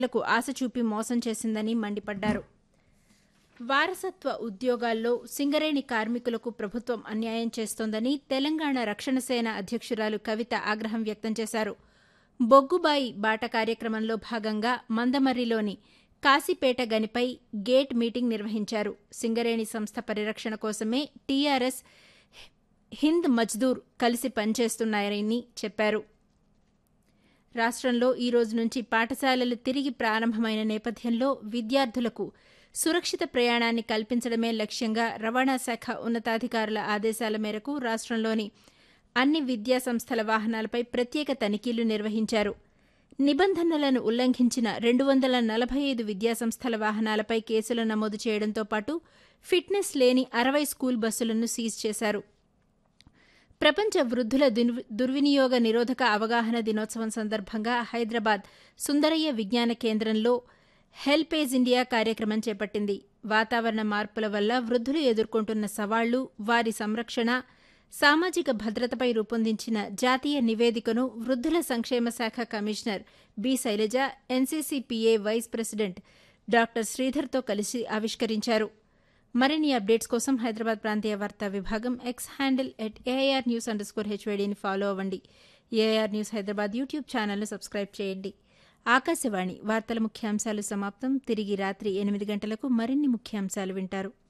లకు ఆశ చూపి మోసం చేసిందని మండిపడ్డారు వారసత్వ ఉద్యోగాల్లో సింగరేణి కార్మికులకు ప్రభుత్వం అన్యాయం చేస్తోందని తెలంగాణ రక్షణ సేన అధ్యక్షురాలు కవిత ఆగ్రహం వ్యక్తం చేశారు బొగ్గుబాయి బాట కార్యక్రమంలో భాగంగా మందమర్రిలోని కాశీపేట గనిపై గేట్ మీటింగ్ నిర్వహించారు సింగరేణి సంస్థ పరిరక్షణ కోసమే టీఆర్ఎస్ హింద్ మజ్దూర్ కలిసి పనిచేస్తున్నారని చెప్పారు రాష్ట్రంలో ఈ రోజు నుంచి పాఠశాలలు తిరిగి ప్రారంభమైన నేపథ్యంలో విద్యార్థులకు సురక్షిత ప్రయాణాన్ని కల్పించడమే లక్ష్యంగా రవాణా శాఖ ఉన్నతాధికారుల ఆదేశాల మేరకు రాష్ట్రంలోని అన్ని విద్యా సంస్థల వాహనాలపై ప్రత్యేక తనిఖీలు నిర్వహించారు నిబంధనలను ఉల్లంఘించిన రెండు వందల నలభై ఐదు విద్యాసంస్థల వాహనాలపై కేసులు నమోదు చేయడంతో పాటు ఫిట్నెస్ లేని అరవై స్కూల్ బస్సులను సీజ్ చేశారు ప్రపంచ వృద్ధుల దుర్వి- దుర్వినియోగ నిరోధక అవగాహన దినోత్సవం సందర్భంగా హైదరాబాద్ సుందరయ్య విజ్ఞాన కేంద్రంలో హెల్పేజ్ ఇండియా కార్యక్రమం చేపట్టింది వాతావరణ మార్పుల వల్ల వృద్ధులు ఎదుర్కొంటున్న సవాళ్లు వారి సంరక్షణ సామాజిక భద్రతపై రూపొందించిన జాతీయ నివేదికను వృద్ధుల సంక్షేమ శాఖ commissioner B Sailaja NCCPA vice president doctor శ్రీధర్తో కలిసి ఆవిష్కరించారు మరిన్ని అప్డేట్స్ కోసం హైదరాబాద్ ప్రాంతీయ వార్తా విభాగం X handle at AIR news underscore హెచ్వేడీని ఫాలో అవ్వండి ఏఐఆర్ న్యూస్ హైదరాబాద్ యూట్యూబ్ ఛానల్ను సబ్స్క్రైబ్ చేయండి ఆకాశవాణి వార్తల ముఖ్యాంశాలు సమాప్తం తిరిగి రాత్రి ఎనిమిది గంటలకు మరిన్ని ముఖ్యాంశాలు వింటారు